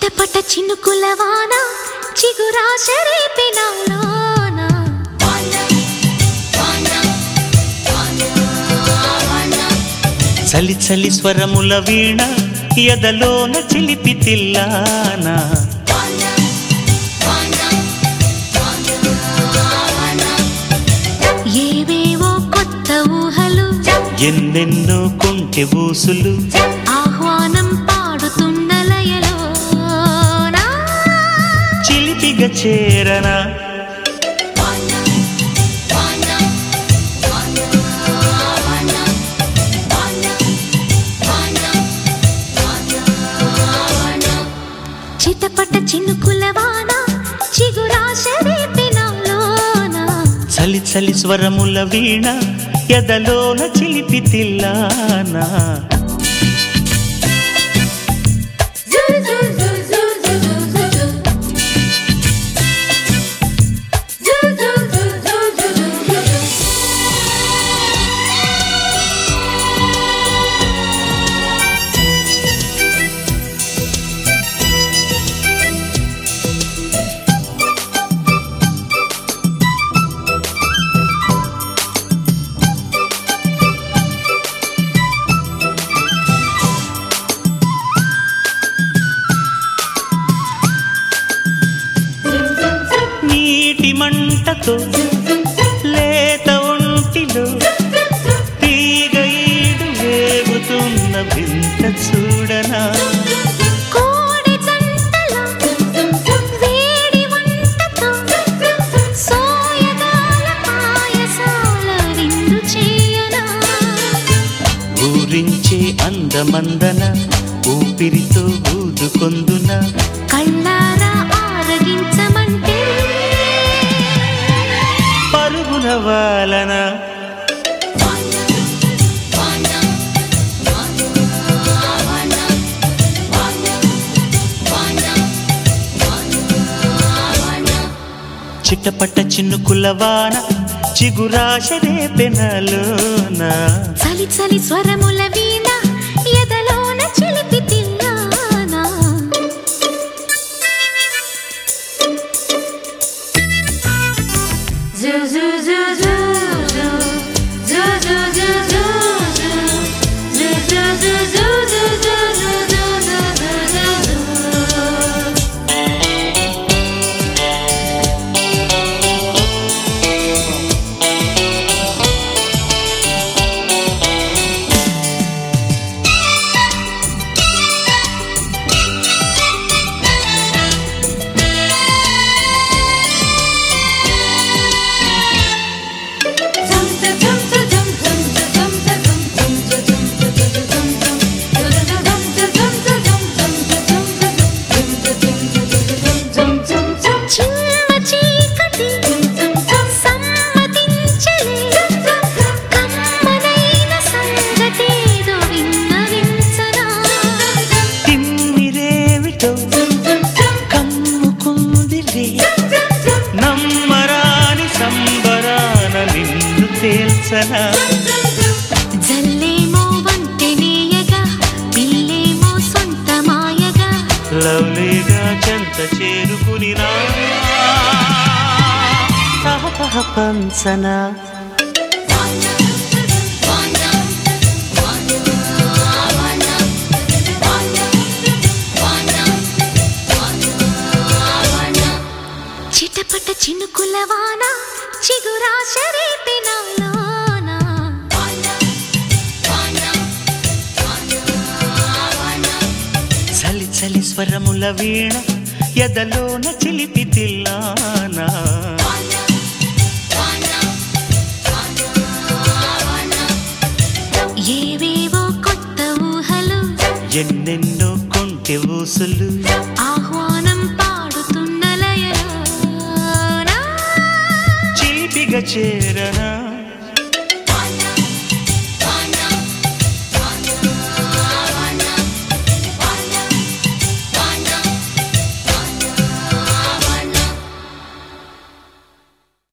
చిటపట చినుకుల వాన చిగురాశ రేపినాలోన చలి చలి స్వరముల వీణ ఎదలోన చిలిపి తిల్లానా ఏవేవో కొత్త ఊహలు ఎన్నెన్నో కొంటె ఊసులు ఆహ్వానం పాడుతున్న లయలోన చిలిపిగా చేరనా చిటపట చినుకుల వాన చిగురాశ రేపినాలోన చలి చలి స్వరముల వీణ ఎదలోన చిలిపి తిల్లానా నీటి మంటతో లేత ఒంటిలో తీగ ఈడు వేగుతున్న వింత చూడనా కోడి జంటలో వేడి వంటతో సోయగాల పాయసాల విందు చేయనా ఊరించే అందమందన ఊపిరితో ఊదుకొందున కళ్ళారా ఆరగించమంటే పరుగున వాలన చిట్టపట్ట చిన్నుకుల వాన చిగురాశ రేపెనలోన చలి చలి స్వరముల వీణ ఎదలోన చిలిపి తిల్లానా చిన్న చీకటి సమ్మతించలే కమ్మనైన సంగతేదో విన్నవించనా తిమ్మిరేమిటో కమ్ముకుందిలే నమ్మరాని సంబరాన నిన్ను తేల్చనా జల్లేమో వంటెనేయగా పిల్లేమో సొంత మాయగా లవ్లీగా చెంత చేరుకుని రా తహతహ పంచనా చిటపట చినుకుల వాన చిగురాశ రేపినాలోన చలి చలి స్వరముల వీణ ఎదలోన చిలిపి తిల్లానా ఏవేవో కొత్త ఊహలు ఎన్నెన్నో కొంటె ఊసులు ఆహ్వానం పాడుతున్న లయలోన చిలిపిగా చేరనా